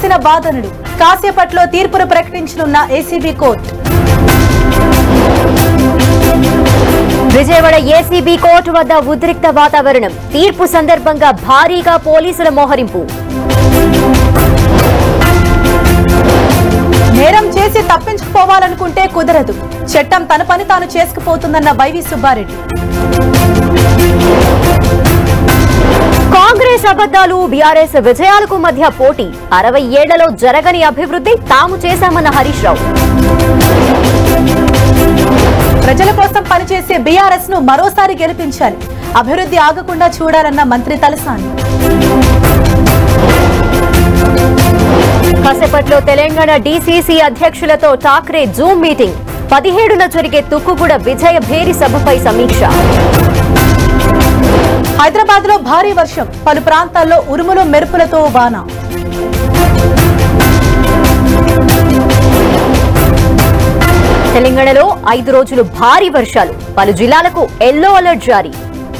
ముగిసిన వాదనలు కాసేపట్లో తీర్పును ప్రకటించనున్న ACB court Vijayawada ACB court వద్ద ఉద్రిక్త వాతావరణం తీర్పు సందర్భంగా భారీగా పోలీసుల మోహరింపు నేరం చేసి తప్పించుకుపోవాలనుకుంటే కుదరదు చట్టం తన పని తాను చేసుకుపోతుందన్న వైవి సుబ్బారెడ్డి కాంగ్రెస్ అబద్దాలు బీఆర్ఎస్ విజయాలకు మధ్య పోటీ అరవై ఏళ్లలో జరగని అభివృద్ధి తాము చేశామన్న హరీష్ రావు ప్రజల కోసం పనిచేసే బీఆర్ఎస్ ను మరోసారి గెలిపించాలి అభివృద్ధి ఆగకుండా చూడాలన్న మంత్రి తలసాని కాసేపట్లో తెలంగాణ డీసీసీ అధ్యక్షులతో ఠాక్రే జూమ్ మీటింగ్ పదిహేడున జరిగే తుక్కుగూడ విజయ భేరి సభపై సమీక్ష హైదరాబాద్ లో భారీ వర్షం పలు ప్రాంతాల్లో ఉరుములు మెరుపులతో వాన తెలంగాణలో ఐదు రోజులు భారీ వర్షాలు పలు జిల్లాలకు ఎల్లో అలర్ట్ జారీ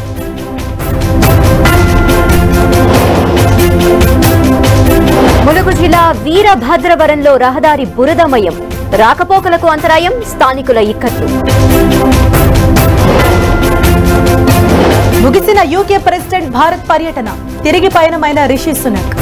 ములుగు జిల్లా వీరభద్రవరంలో రహదారి బురదమయం రాకపోకలకు అంతరాయం స్థానికుల ఇక్కట్లు ముగిసిన యూకే ప్రెసిడెంట్ భారత్ పర్యటన తిరిగి పయనమైన రిషి సునక్